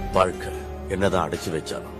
வாழ்க்கை என்னதான் அடைச்சு வச்சாலும்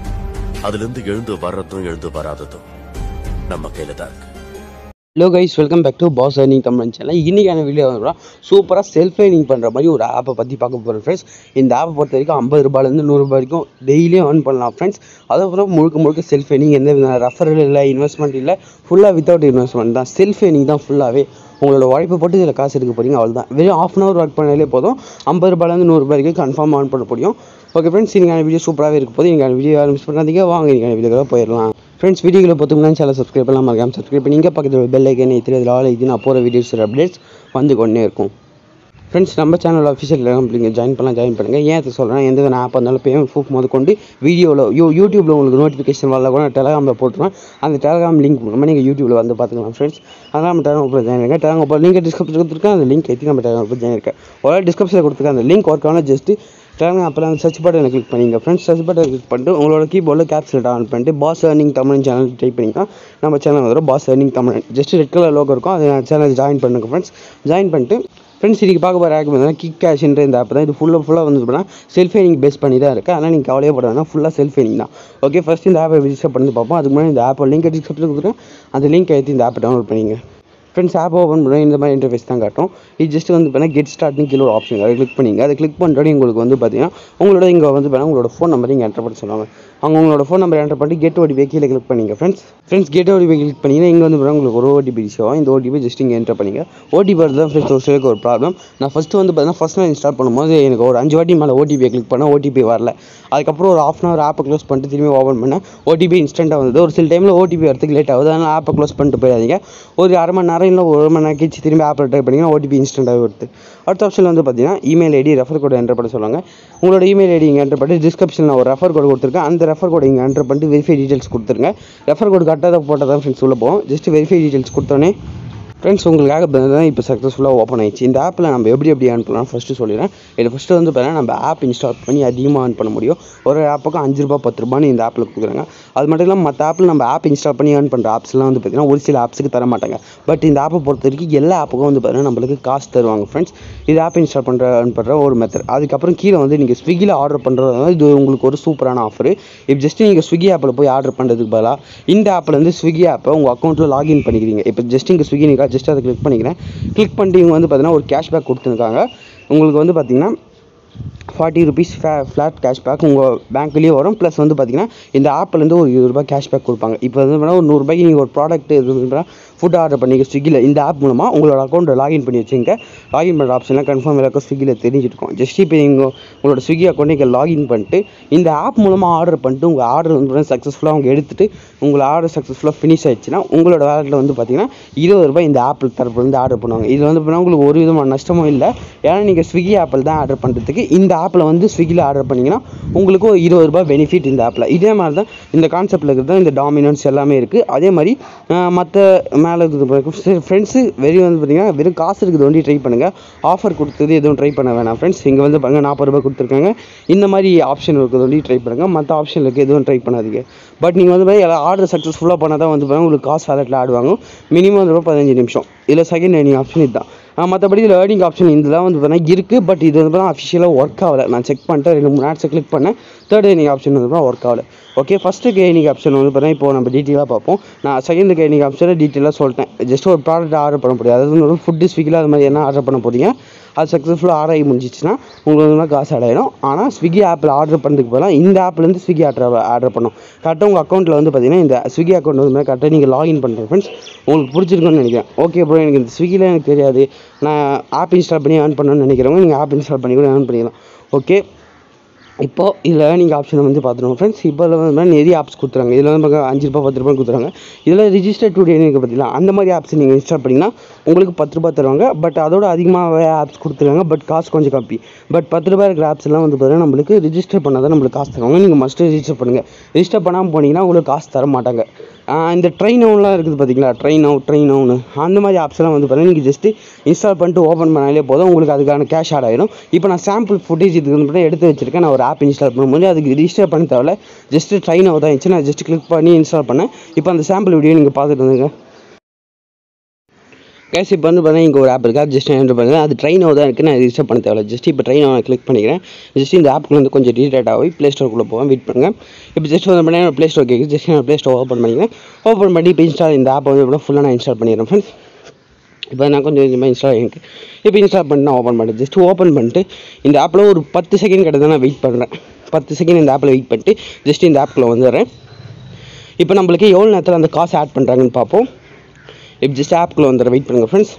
அதுல இருந்து எழுந்து வர்றதும் எழுந்து வராததும் நம்ம கையில தான் இருக்கு hello guys welcome back to pass earning Tamil channel இன்றைக்கான வீடியோ வந்து சூப்பராக செல்ஃப் ஏர்னிங் பண்ணுற மாதிரி ஒரு ஆப்பை பற்றி பார்க்க போகிறோம் ஃப்ரெண்ட்ஸ் இந்த ஆப்பை பொறுத்த வரைக்கும் ஐம்பது ரூபாயிலேருந்து நூறுரூபா வரைக்கும் டெய்லியும் earn பண்ணலாம் ஃப்ரெண்ட்ஸ் அதுக்கப்புறம் முழுக்க முழுக்க செல்ஃப் ஏர்னிங் எந்த வித ரெஃபரல் இல்லை இன்வெஸ்ட்மெண்ட் இல்லை ஃபுல்லாக வித்தவுட் இன்வெஸ்ட்மெண்ட் தான் செல்ஃப் ஏர்னிங் தான் ஃபுல்லாகவே உங்களோட உழைப்பை போட்டு இதில் காசு எடுக்க போகிறீங்க அவள் தான் வெறும் ஆஃப் அன் ஹவர் ஒர்க் பண்ணாலே போதும் ஐம்பது ரூபாயிலேருந்து நூறுரூபா வரைக்கும் கன்ஃபார்ம் ஆன் பண்ண முடியும் ஓகே ஃப்ரெண்ட்ஸ் நீங்கள் வீடியோ சூப்பராகவே இருக்க போது நீங்கள் வீடியோ யாரும் மிஸ் பண்ணாதீங்க வாங்க நீங்கள் வீடியோக்குள்ள போயிடலாம் ஃப்ரெண்ட்ஸ் வீடியோவில் பார்த்துக்கணும் சேனல் சப்ஸ்கிரைப் பண்ணலாம் மறக்காம சப்ஸ்கிரைப் பண்ணி இங்கே பக்கத்தில் பெல் ஐக்கன் தெரியாது ஆல் இது நான் போகிற வீடியோஸ் அப்டேட்ஸ் வந்து கொண்டே இருக்கும் ஃப்ரெண்ட்ஸ் நம்ம சேனல் அஃபிஷியல் நீங்கள் ஜாயின் பண்ணலாம் ஜாயின் பண்ணுங்கள் ஏன் அதை சொல்கிறேன் எந்த வித ஆப் இருந்தாலும் பேமெண்ட் ப்ரூஃப் முதல் கொண்டு வீடியோவில் யூ யூடியூப்பில் உங்களுக்கு நோட்டிஃபிகேஷன் வரல கூட டெலகிராமில் போட்டுருவேன் அந்த டெலகிராம் லிங்க் மூலமாக நீங்கள் யூடியூப்பில் வந்து பார்த்துக்கலாம் ஃப்ரெண்ட்ஸ் அதனால் நம்ம டெலகிராம் ஜாயின் பண்ணுங்க டெலகிராம் லிங்க் டிஸ்கிரிப்ஷன் கொடுத்துருக்கேன் அந்த லிங்க் ஏற்றி நம்ம டெலகிராம் ஜாயின் இருக்கேன் ஒரு டிஸ்கிரிப்ஷனில் கொடுத்துருக்கேன் அந்த லிங்க் ஒர்க் ஆனால் ஜஸ்ட்டு டெலகிராம் அப்போலாம் அந்த சர்ச் பட்டனை கிளிக் பண்ணிங்க ஃப்ரெண்ட்ஸ் சர்ச் பட்டனை கிளிக் பண்ணிட்டு உங்களோட கீபோர்டில் கேப்சல் டவுன் பண்ணிட்டு pass earning Tamil channel type பண்ணிங்கன்னா நம்ம சேனல் வந்துடும் pass earning Tamil just red colour logo இருக்கும் அதை சேனல் ஜாயின் பண்ணுங்க ஃப்ரெண்ட்ஸ் ஜாயின் பண்ணிட்டு ஃப்ரெண்ட்ஸ் இன்றைக்கி பார்க்க போகிற ஆப் வந்து கிக் கேஷ்ன்ற இந்த ஆப் தான் இது ஃபுல்லாக ஃபுல்லாக வந்து பார்த்தீங்கன்னா செல்ஃப் ஏர்னிங் பேஸ் பண்ணி தான் இருக்குது அதனால் நீங்கள் கவலையே பட வேணாம் ஃபுல்லாக செல்ஃப் ஏர்னிங் தான் ஓகே ஃபஸ்ட் இந்த ஆப்பை ரிஜிஸ்டர் பண்ணி பார்ப்போம் அதுக்கு முன்னாடி இந்த ஆப்பை லிங்க் டிஸ்கிரிப்ஷனில் கொடுக்குறேன் அந்த லிங்க் ஏற்றி இந்த ஆப்பை டவுன்லோட் பண்ணிங்க ஃப்ரெண்ட்ஸ் ஆப் ஓப்பன் பண்ணி இந்த மாதிரி இன்டர்ஃபேஸ் தான் காட்டும் இது ஜஸ்ட் வந்து பார்த்தீங்கன்னா கெட் ஸ்டார்ட்னு கீழே ஒரு ஆப்ஷன் அதை கிளிக் பண்ணிங்க அதை கிளிக் பண்ணுறோட உங்களுக்கு வந்து பார்த்தீங்கன்னா உங்களோட இங்கே வந்து பார்த்தீங்கன்னா உங்களோட ஃபோன் நம்பர் இங்கே என்டர் பண்ண சொல்லுவாங்க அவங்க உங்களோட ஃபோன் நம்பர் என்டர் பண்ணி கெட் ஓடிபி கீழே கிளிக் பண்ணிங்க friends friends get OTP click பண்ணிங்கன்னா இங்கே வந்து பார்த்தீங்கன்னா உங்களுக்கு ஒரு ஓடிபி ரிசீவ் ஆகும் இந்த ஓடிபி ஜஸ்ட் இங்கே என்டர் பண்ணிங்க ஓடிபி வரது தான் ஃப்ரெண்ட்ஸ் ஒரு சிலருக்கு ஒரு ப்ராப்ளம் நான் ஃபஸ்ட்டு வந்து பார்த்தீங்கன்னா ஃபஸ்ட் நான் இன்ஸ்டால் பண்ணும்போது எனக்கு ஒரு அஞ்சு வாட்டி மேலே ஓடிபியை கிளிக் பண்ணால் ஓடிபி வரல அதுக்கப்புறம் ஒரு ஆஃப் அன் ஹவர் ஆப்பை க்ளோஸ் பண்ணிட்டு திரும்பி ஓப்பன் பண்ணேன் ஓடிபி இன்ஸ்டண்ட்டாக வந்தது ஒரு சில டைமில் ஓடிபி வரதுக்கு லேட் ஆகுது அதனால் ஆப்பை க்ளோஸ் பண்ணிட்டு போயிடாதீங்க ஒரு அரை மணி நேரம் இல்லை ஒரு மணி நேரம் கழிச்சு திரும்பி ஆப்பில் ட்ரை பண்ணிங்கன்னா ஓடிபி இன்ஸ்டண்ட்டாகவே வருது அடுத்த ஆப்ஷனில் வந்து பார்த்தீங்கன்னா email ID refer code enter பண்ண சொல்லுவாங்க உங்களோட இமெயில் ஐடி இங்கே என்டர் பண்ணி டிஸ்கிரிப்ஷனில் ஒரு ரெஃபர் கோட் கொடுத்துருக்கேன் அந்த ரெஃபர் கோட் இங்கே என்டர் பண்ணிட்டு வெரிஃபை டீட்டெயில்ஸ் கொடுத்துருங்க ரெஃபர் கோட் கரெக்டாக தான் போட்டால் தான் ஃப்ரெண்ட்ஸ் உள்ள போகும் ஜஸ்ட் வெரிஃபை டீட்டெயில்ஸ் கொடுத்தோன்னே ஃப்ரெண்ட்ஸ் உங்களுக்காக தான் இப்போ சக்ஸஸ்ஃபுல்லாக ஓப்பன் ஆயிடுச்சு இந்த ஆப்பில் நம்ம எப்படி எப்படி ஏர்ன் பண்ணலாம் ஃபஸ்ட்டு சொல்லிடுறேன் இதில் ஃபஸ்ட்டு வந்து பார்த்தீங்கன்னா நம்ம ஆப் இன்ஸ்டால் பண்ணி அதிகமாக ஏர்ன் பண்ண முடியும் ஒரு ஆப்புக்கு அஞ்சு ரூபா பத்து ரூபான்னு இந்த ஆப்பில் கொடுக்குறாங்க அது மட்டும் இல்லாமல் மற்ற ஆப்பில் நம்ம ஆப் இன்ஸ்டால் பண்ணி ஏர்ன் பண்ணுற ஆப்ஸ்லாம் வந்து பார்த்தீங்கன்னா ஒரு சில ஆப்ஸுக்கு தர மாட்டாங்க பட் இந்த ஆப்பை பொறுத்த வரைக்கும் எல்லா ஆப்புக்கும் வந்து பார்த்தீங்கன்னா நம்மளுக்கு காசு தருவாங்க ஃப்ரெண்ட்ஸ் இது ஆப் இன்ஸ்டால் பண்ணுற ஏர்ன் பண்ணுற ஒரு மெத்தட் அதுக்கப்புறம் கீழே வந்து நீங்கள் ஸ்விக்கியில் ஆர்டர் பண்ணுறது இது உங்களுக்கு ஒரு சூப்பரான ஆஃபர் இப்போ ஜஸ்ட் நீங்கள் ஸ்விக்கி ஆப்பில் போய் ஆர்டர் பண்ணுறதுக்கு பதிலாக இந்த ஆப்பில் வந்து ஸ்விக்கி ஆப்பை உங்கள் அக்கௌண்ட்டில் லாகின் பண்ணிக்கிறீங்க இப்போ ஜஸ்ட் இங்கே ஸ்விக்கி நீங்கள் ஜஸ்ட் அதை கிளிக் பண்ணிக்கிறேன் கிளிக் பண்ணிட்டு இவங்க வந்து பார்த்தீங்கன்னா ஒரு கேஷ்பேக் கொடுத்துருக்காங்க உங்களுக்கு வந்து பார்த்தீங்கன்னா ஃபார்ட்டி ருபீஸ் ஃப்ளாட் கேஷ்பேக் உங்கள் பேங்க்லேயே வரும் ப்ளஸ் வந்து பார்த்தீங்கன்னா இந்த ஆப்லேருந்து ஒரு இருபது ரூபாய் கேஷ்பேக் கொடுப்பாங்க இப்போ வந்து பார்த்தீங்கன்னா ஒரு நூறுரூபாய்க்கு நீங்கள் ஒரு ப்ராடக்ட் இது ஃபுட் ஆர்டர் பண்ணிக்க ஸ்விக்கியில் இந்த ஆப் மூலமாக உங்களோட அக்கௌண்ட்டை லாகின் பண்ணி வச்சுங்க லாகின் பண்ணுற ஆப்ஷன்லாம் கன்ஃபார்ம் எல்லாருக்கும் ஸ்விக்கியில் தெரிஞ்சிருக்கும் ஜஸ்ட் இப்போ நீங்கள் உங்களோட ஸ்விக்கி அக்கௌண்ட்டை இங்கே லாகின் பண்ணிட்டு இந்த ஆப் மூலமாக ஆர்டர் பண்ணிட்டு உங்கள் ஆர்டர் வந்து சக்ஸஸ்ஃபுல்லாக அவங்க எடுத்துட்டு உங்கள் ஆர்டர் சக்ஸஸ்ஃபுல்லாக ஃபினிஷ் ஆயிடுச்சுன்னா உங்களோட வேலெட்டில் வந்து பார்த்தீங்கன்னா இருபது ரூபாய் இந்த ஆப்பிள் தரப்புலேருந்து ஆர்டர் பண்ணுவாங்க இது வந்து பார்த்தீங்கன்னா உங்களுக்கு ஒரு விதமான நஷ்டமும் இல்லை ஏன்னா நீங்கள் ஸ்விக்கி ஆப்பில் தான் ஆர்டர் பண்ணுறதுக்கு இந்த ஆப்பில் வந்து ஸ்விக்கியில் ஆர்டர் பண்ணிங்கன்னா உங்களுக்கு ஒரு இருபது ரூபாய் பெனிஃபிட் இந்த ஆப்பில் இதே மாதிரி தான் இந்த கான்செப்ட்டில் இருக்கிறது தான் இந்த டாமினன்ஸ் எல்லாமே இருக்குது அதே மாதிரி மற்ற மேலே இருக்குது ஃப்ரெண்ட்ஸு வெறும் வந்து பார்த்தீங்கன்னா வெறும் காசு இருக்குது ஒண்டி ட்ரை பண்ணுங்கள் ஆஃபர் கொடுத்தது எதுவும் ட்ரை பண்ண வேணாம் ஃப்ரெண்ட்ஸ் இங்கே வந்து பாருங்க நாற்பது ரூபாய் கொடுத்துருக்காங்க இந்த மாதிரி ஆப்ஷன் இருக்கிறது ஒண்டி ட்ரை பண்ணுங்கள் மற்ற ஆப்ஷன் இருக்குது எதுவும் ட்ரை பண்ணாதீங்க பட் நீங்கள் வந்து பார்த்தீங்கன்னா ஆர்டர் சக்ஸஸ்ஃபுல்லாக பண்ணால் தான் வந்து பாருங்க உங்களுக்கு காசு வேலெட்டில் ஆடுவாங்க மினிமம் வந்து பதினஞ்சு நிமிஷம் இதில் செகண்ட் ஏர்னிங் ஆப்ஷன் இதுதான் மற்றபடி இதில் ஏர்னிங் ஆப்ஷன் இதெல்லாம் வந்து பார்த்தீங்கன்னா இருக்குது பட் இது வந்து பார்த்தீங்கன்னா அஃபிஷியலாக ஒர்க் ஆகலை நான் செக் பண்ணிட்டு ரெண்டு மூணு ஆட்ஸை கிளிக் பண்ணேன் தேர்ட் ஏர்னிங் ஆப்ஷன் வந்து பார்த்தீங்கன்னா ஒர்க் ஆகலை ஓகே ஃபஸ்ட்டு ஏர்னிங் ஆப்ஷன் வந்து பார்த்தீங்கன்னா இப்போ நம்ம டீட்டெயிலாக பார்ப்போம் நான் செகண்ட் ஏர்னிங் ஆப்ஷனை டீட்டெயிலாக சொல்லிட்டேன் ஜஸ்ட் ஒரு ப்ராடக்ட் ஆர்டர் பண்ண முடியாது அதாவது ஒரு ஃபுட்டு ஸ்விக்கியில் அது மாதிரி என்ன ஆர்டர் பண்ண போகிறீங்க அது சக்ஸஸ்ஃபுல்லாக ஆர்டர் ஆகி முடிஞ்சிச்சுன்னா உங்களுக்கு வந்து காசு ஆடாயிடும் ஆனால் ஸ்விக்கி ஆப்பில் ஆர்டர் பண்ணுறதுக்கு பதிலாக இந்த ஆப்லேருந்து ஸ்விக்கி ஆர்டர் ஆர்டர் பண்ணணும் கரெக்டாக உங்கள் அக்கௌண்ட்டில் வந்து பார்த்தீங்கன்னா இந்த ஸ்விக்கி அக்கௌண்ட் வந்து கரெக்டாக நீங்கள் லாகின் பண்ணுறேன் ஃப்ரெண்ட்ஸ் உங்களுக்கு பிடிச்சிருக்குன்னு நினைக்கிறேன் ஓகே ப்ரோ எனக்கு இந்த ஸ்விக்கியில் எனக்கு தெரியாது நான் ஆப் இன்ஸ்டால் பண்ணி ஏர்ன் பண்ணணும்னு நினைக்கிறவங்க நீங்கள் ஆப் இன்ஸ்டால் பண்ணி கூட ஏர்ன் பண்ணிக்கலாம் ஓகே இப்போது இதில் ஏர்னிங் ஆப்ஷன் வந்து பார்த்துருவோம் ஃப்ரெண்ட்ஸ் இப்போ இதில் வந்து நிறைய ஆப்ஸ் கொடுத்துறாங்க இதில் வந்து பார்க்க அஞ்சு ரூபா பத்து ரூபாய் கொடுத்துறாங்க இதில் ரிஜிஸ்டர் டு டேன்னு பார்த்தீங்களா அந்த மாதிரி ஆப்ஸ் நீங்கள் இன்ஸ்டால் பண்ணிங்கன்னா உங்களுக்கு பத்து ரூபாய் தருவாங்க பட் அதோட அதிகமாக ஆப்ஸ் கொடுத்துருக்காங்க பட் காசு கொஞ்சம் கம்மி பட் பத்து ரூபாய் இருக்கிற ஆப்ஸ் எல்லாம் வந்து பார்த்தீங்கன்னா நம்மளுக்கு ரிஜிஸ்டர் பண்ணால் தான் நம்மளுக்கு காசு தருவாங்க நீங்கள் மஸ்ட்டு ரிஜிஸ்டர் பண்ணுங்கள் ரிஜிஸ்டர் பண்ணாமல் போனீங்கன்னா உங்களுக்கு காசு தர மாட்டாங்க ஆஹ் இந்த ட்ரெயின் அவுன்லாம் இருக்குது பார்த்தீங்களா ட்ரெயின் அவுட் ட்ரெயின் அவுனு அந்த மாதிரி ஆப்ஸ்லாம் வந்து பார்த்தீங்கன்னா நீங்கள் ஜஸ்ட்டு இன்ஸ்டால் பண்ணிட்டு ஓப்பன் பண்ணாலே போதும் உங்களுக்கு அதுக்கான கேஷ் ஆட் ஆகிடும் இப்போ நான் சாம்பிள் ஃபுட்டேஜ் இதுக்கு வந்து பார்த்தீங்கன்னா எடுத்து வச்சிருக்கேன் நான் ஒரு ஆப் இன்ஸ்டால் பண்ணும்போது அதுக்கு ரிஜிஸ்டர் பண்ண தேவையில்ல ஜஸ்ட்டு ட்ரெயின் அவுட் ஆயிடுச்சு நான் ஜஸ்ட் கிளிக் பண்ணி இன்ஸ்டால் பண்ணேன் இப்போ அந்த சாம்பிள் வீடியோ நீங்கள் பார்த்துட்டு வந்துங்க கேஸ் இப்போ வந்து பார்த்தீங்கன்னா இங்கே ஒரு ஆப் இருக்குது அது ஜஸ்ட் என்ன பண்ணுறது அது ட்ரெயின் தான் இருக்குது நான் ரிஜிஸ்டர் பண்ண தேவையில்ல ஜஸ்ட் இப்போ ட்ரெயின் நான் கிளிக் பண்ணிக்கிறேன் ஜஸ்ட் இந்த ஆப்புக்குள்ள வந்து கொஞ்சம் டீடேட் ஆகி ப்ளே ஸ்டோருக்குள்ளே போவேன் வெயிட் பண்ணுங்கள் இப்போ ஜஸ்ட் வந்து பார்த்தீங்கன்னா ப்ளே ஸ்டோர் கேட்குது ஜஸ்ட் நான் ப்ளே ஸ்டோர் ஓப்பன் பண்ணிக்கிறேன் ஓப்பன் பண்ணி இப்போ இன்ஸ்டால் இந்த ஆப் வந்து ஃபுல்லாக நான் இன்ஸ்டால் பண்ணிடுறேன் ஃப்ரெண்ட்ஸ் இப்போ நான் கொஞ்சம் கொஞ்சமாக இன்ஸ்டால் ஆகிருக்கு இப்போ இன்ஸ்டால் பண்ணி நான் ஓப்பன் பண்ணிட்டேன் ஜஸ்ட் ஓப்பன் பண்ணிட்டு இந்த ஆப்பில் ஒரு பத்து செகண்ட் கிட்ட தான் நான் வெயிட் பண்ணுறேன் பத்து செகண்ட் இந்த ஆப்பில் வெயிட் பண்ணிட்டு ஜஸ்ட் இந்த ஆப்புக்குள்ளே வந்துடுறேன் இப்போ நம்மளுக்கு எவ்வளோ நேரத்தில் அந்த காசு ஆட் பண்ணுறாங்கன்னு பார்ப்போம் இப்போ ஜஸ்ட் ஆப்புக்குள்ளே வந்துடுறேன் வெயிட் பண்ணுங்கள் ஃப்ரெண்ட்ஸ்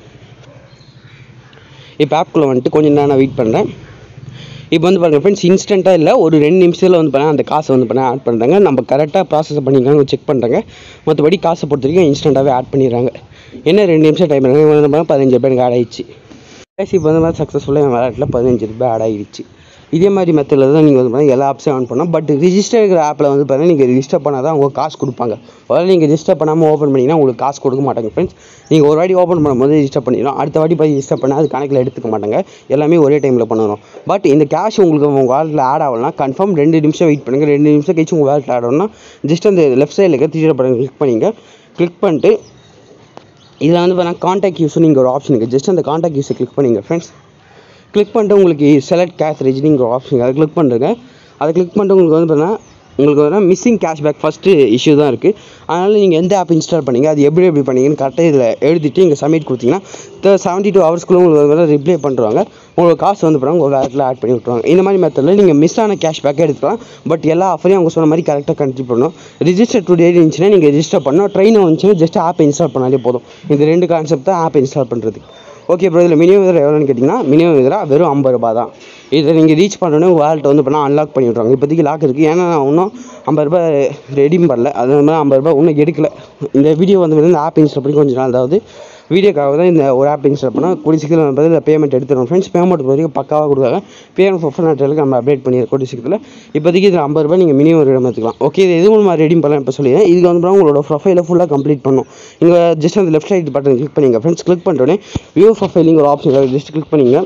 இப்போ ஆப்புக்குள்ளே வந்துட்டு கொஞ்சம் நேரம் நான் வெயிட் பண்ணுறேன் இப்போ வந்து பாருங்கள் ஃப்ரெண்ட்ஸ் இன்ஸ்டண்ட்டாக இல்லை ஒரு ரெண்டு நிமிஷத்தில் வந்து பண்ணால் அந்த காசை வந்து பண்ண ஆட் பண்ணுறாங்க நம்ம கரெக்டாக ப்ராசஸ் பண்ணிக்காங்க செக் பண்ணுறாங்க மற்றபடி காசை பொறுத்த வரைக்கும் இன்ஸ்டண்ட்டாகவே ஆட் பண்ணிடுறாங்க என்ன ரெண்டு நிமிஷம் டைம் பண்ணாங்க பதினஞ்சு ரூபாய் எனக்கு ஆட் ஆயிடுச்சு கேசி இப்போ வந்து மாதிரி சக்ஸஸ்ஃபுல்லாக என் விளையாட்டில் பதினஞ்சு ரூபாய் ஆட் ஆகிடுச்சு இதே மாதிரி மெத்தடில் தான் நீங்கள் வந்து பார்த்தீங்கன்னா எல்லா ஆப்ஸையும் ஆன் பண்ணலாம் பட் ரிஜிஸ்டர் இருக்கிற ஆப்பில் வந்து பார்த்தீங்கன்னா நீங்கள் ரிஜிஸ்டர் பண்ணால் தான் அவங்க காசு கொடுப்பாங்க அதாவது நீங்கள் ரிஜிஸ்டர் பண்ணாமல் ஓப்பன் பண்ணிங்கன்னா உங்களுக்கு காசு கொடுக்க மாட்டாங்க ஃப்ரெண்ட்ஸ் நீங்கள் ஒரு வாட்டி ஓப்பன் பண்ணும்போது ரிஜிஸ்டர் பண்ணிடலாம் அடுத்த வாட்டி போய் ரிஜிஸ்டர் பண்ணால் அது கணக்கில் எடுத்துக்க மாட்டாங்க எல்லாமே ஒரே டைமில் பண்ணணும் பட் இந்த கேஷ் உங்களுக்கு உங்கள் வாலெட்டில் ஆட் ஆகலாம் கன்ஃபார்ம் ரெண்டு நிமிஷம் வெயிட் பண்ணுங்கள் ரெண்டு நிமிஷம் கழிச்சு உங்கள் வாலெட்டில் ஆட் ஆகணும்னா ஜஸ்ட் அந்த லெஃப்ட் சைடில் இருக்க த்ரீ பட்டன் கிளிக் பண்ணிங்க கிளிக் பண்ணிட்டு இதில் வந்து பார்த்தீங்கன்னா காண்டாக்ட் யூஸ் நீங்கள் ஒரு ஆப்ஷன் இருக்குது ஜஸ்ட் அந்த காண்டாக்ட் யூஸை கிளிக் பண்ணிங்க ஃப்ரெண்ட்ஸ் கிளிக் பண்ணிட்டு உங்களுக்கு செலக்ட் கேஷ் ரெஜினிங் ஒரு ஆப்ஷன் அதை கிளிக் பண்ணுறேங்க அதை கிளிக் பண்ணிட்டு உங்களுக்கு வந்து பார்த்தீங்கன்னா உங்களுக்கு வந்து மிஸ்ஸிங் கேஷ்பேக் ஃபஸ்ட்டு இஷ்யூ தான் இருக்குது அதனால் நீங்கள் எந்த ஆப் இன்ஸ்டால் பண்ணீங்க அது எப்படி எப்படி பண்ணீங்கன்னு கரெக்டாக இதில் எழுதிட்டு இங்கே சப்மிட் கொடுத்தீங்கன்னா செவன்ட்டி டூ ஹவர்ஸ்க்குள்ளே உங்களுக்கு வந்து ரிப்ளை பண்ணுறாங்க உங்களுக்கு காசு வந்து போகிறாங்க உங்கள் வேலட்டில் ஆட் பண்ணி விட்ருவாங்க இந்த மாதிரி மெத்தடில் நீங்கள் மிஸ் ஆன கேஷ்பேக்கே எடுத்துக்கலாம் பட் எல்லா ஆஃபரையும் அவங்க சொன்ன மாதிரி கரெக்டாக கண்டிப்பாக பண்ணணும் ரிஜிஸ்டர் டு டேட் இருந்துச்சுன்னா நீங்கள் ரிஜிஸ்டர் பண்ணணும் ட்ரெயின் வந்துச்சுன்னா ஜஸ்ட் ஆப் இன்ஸ்டால் பண்ணாலே போதும் இந்த ரெண்டு கான்செப்ட் தான் ஆப் இன்ஸ்டால் பண்ணுறது ஓகே ப்ரோ இதில் மினிமம் இதில் எவ்வளோன்னு கேட்டிங்கன்னா மினிமம் இதில் வெறும் ஐம்பது ரூபா தான் இதை நீங்கள் ரீச் பண்ணோன்னே உங்கள் வாலெட்டை வந்து பண்ணால் அன்லாக் பண்ணி விட்றாங்க இப்போதைக்கு லாக் இருக்குது ஏன்னா நான் இன்னும் ஐம்பது ரூபாய் ரெடியும் பண்ணல அது மாதிரி ஐம்பது ரூபாய் இன்னும் எடுக்கல இந்த வீடியோ வந்து இந்த ஆப் இன்ஸ்டால் பண்ணி கொஞ்சம் நாள் அதாவது வீடியோக்காக தான் இந்த ஒரு ஆப் இன்ஸ்டால் பண்ணால் கூடிய சீக்கிரம் வந்து இதில் பேமெண்ட் எடுத்துருவோம் ஃப்ரெண்ட்ஸ் பேமெண்ட் வரைக்கும் பக்காவாக கொடுக்காங்க பேமெண்ட் ஃபோர் நேரத்துக்கு நம்ம அப்டேட் பண்ணிடுறோம் கூடிய சீக்கிரத்தில் இப்போதைக்கு இதில் ஐம்பது ரூபாய் நீங்கள் மினிமம் ஒரு இடம் எடுத்துக்கலாம் ஓகே இது எது மூலமாக ரெடி பண்ணலாம் இப்போ சொல்லிடுறேன் இதுக்கு வந்து பாருங்க உங்களோட ப்ரொஃபைலை ஃபுல்லாக கம்ப்ளீட் பண்ணும் இங்கே ஜஸ்ட் அந்த லெஃப்ட் சைடு பட்டன் கிளிக் பண்ணிங்க ஃப்ரெண்ட்ஸ் கிளிக் பண்ணிட்டோன்னே வியூ ப்ரொஃபைலிங் ஒரு ஆப்ஷன் ஜஸ்ட் கிளிக் பண்ணிங்க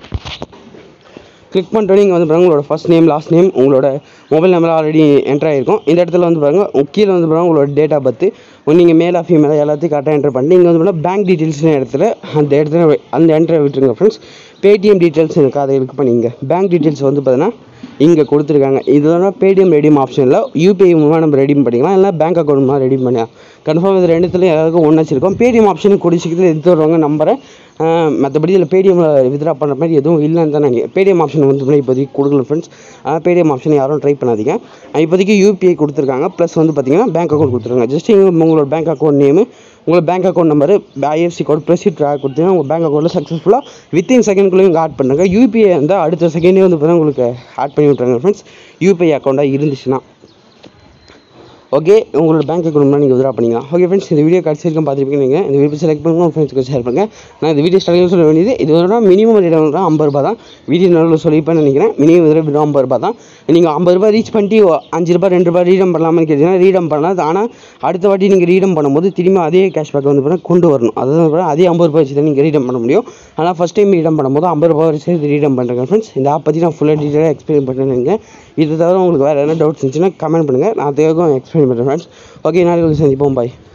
கிளிக் பண்ணிட்டோன்னே இங்கே வந்து பாருங்க உங்களோட ஃபஸ்ட் நேம் லாஸ்ட் நேம் உங்களோட மொபைல் நம்பர் ஆல்ரெடி என்டர் ஆகிருக்கும் இந்த இடத்துல வந்து பாருங்க உங்க கீழே வந்து பாருங்க உங்களோட டேட் ஆஃப் பர்த் நீங்கள் மேலா ஃபீமேலா எல்லாத்தையும் கரெக்டாக என்டர் பண்ணிட்டு இங்கே வந்து பாருங்க பேங்க் டீட்டெயில்ஸ்னு இடத்துல அந்த இடத்துல அந்த என்டரை விட்டுருங்க ஃப்ரெண்ட்ஸ் பேடிஎம் டீட்டெயில்ஸ் இருக்குது அதை கிளிக் பண்ணிங்க பேங்க் டீட்டெயில்ஸ் வந்து பார்த்தீங்கன்னா இங்கே கொடுத்துருக்காங்க இதெல்லாம் பேடிஎம் ரெடிம் ஆப்ஷனில் யூபிஐ மூலமாக நம்ம ரெடிம் பண்ணிக்கலாம் இல்லை பேங்க் அக்கௌண்ட் மூலமாக ரெடிம் பண்ணிக்கலாம் கன்ஃபார்ம் இது ரெண்டுத்துலையும் எல்லாருக்கும் ஒன்று வச்சிருக்கோம் பேடிஎம் ஆப்ஷனுக்கு கூடிய சீக்கிரத்தில் எடுத்து வருவாங்க நம்பரை மற்றபடி இதில் பேடிஎம்மில் வித்ரா பண்ணுற மாதிரி எதுவும் இல்லைன்னு தான் நினைக்கிறேன் பேடிஎம் ஆப்ஷன் வந்து இப்போதைக்கு கொடுக்கல ஃப்ரெண்ட்ஸ் ஆனால் பேடிஎம் ஆப்ஷன் யாரும் ட்ரை பண்ணாதீங்க அஹ் இப்போதைக்கு யூபிஐ கொடுத்துருக்காங்க ப்ளஸ் வந்து பார்த்தீங்கன்னா பேங்க் அக்கௌண்ட் கொடுத்துருக்காங்க ஜஸ்ட் உங்களோட பேங்க் அக்கௌண்ட் நேமு உங்களோட bank account number IFSC code plus track கொடுத்தீங்கன்னா உங்கள் பேங்க் அக்கௌண்ட்டில் சக்ஸஸ்ஃபுல்லாக வித்தின் செகண்ட்குள்ளேயும் இங்கே ஆட் பண்ணுங்க யூபிஐ வந்து அடுத்த செகண்டே வந்து பார்த்தீங்கன்னா உங்களுக்கு ஆட் பண்ணி விட்றாங்க ஃப்ரெண்ட்ஸ் யூபிஐ அக்கௌண்ட்டாக இருந்துச்சுன்னா ஓகே உங்களோட பேங்க் அக்கௌண்ட் நீங்கள் வித்ரா பண்ணிக்கலாம் ஓகே ஃப்ரெண்ட்ஸ் இந்த வீடியோ கடைசி வரைக்கும் பார்த்துருப்பீங்க நீங்கள் இந்த வீடியோ செலக்ட் பண்ணுங்க உங்கள் ஃப்ரெண்ட்ஸ்க்கு ஷேர் பண்ணுங்க நான் இந்த வீடியோ ஸ்டார்டிங் சொல்ல வேண்டியது இது வந்து மினிமம் ரேட் வந்து ஐம்பது ரூபா தான் வீடியோ நல்ல சொல்லிப்பேன்னு நினைக்கிறேன் மினிமம் இதில் வெறும் ஐம்பது ரூபா தான் நீங்கள் ஐம்பது ரூபாய் ரீச் பண்ணிட்டு அஞ்சு ரூபாய் ரெண்டு ரூபாய் ரீடம் பண்ணலாமான்னு கேட்டீங்கன்னா ரீடம் பண்ணலாம் ஆனால் அடுத்த வாட்டி நீங்கள் ரீடம் பண்ணும்போது திரும்பி அதே கேஷ்பேக் வந்து பார்த்தா கொண்டு வரணும் அதாவது வந்து அதே ஐம்பது ரூபாய் வச்சு தான் நீங்கள் ரீடம் பண்ண முடியும் ஆனால் ஃபஸ்ட் டைம் ரீடம் பண்ணும்போது ஐம்பது ரூபாய் வரை சேர்த்து ரீடம் பண்ணுறேன் ஃப்ரெண்ட்ஸ் இந்த ஆப் பற்றி நான் ஃபுல்லாக டீட்டெயிலாக எக்ஸ்பிளைன் பண்ணுறேன் இது தவிர உங்களுக்கு வேறு எதனா டவுட்ஸ் இருந்துச்சுன்னா கமெண்ட் பண்ணுங்கள் நான் அதுக்காக எக்ஸ்பிளைன் பண்ணுறேன் ஃப்ரெண்ட்ஸ் ஓகே நாளைக்கு சந்திப்போம் பாய்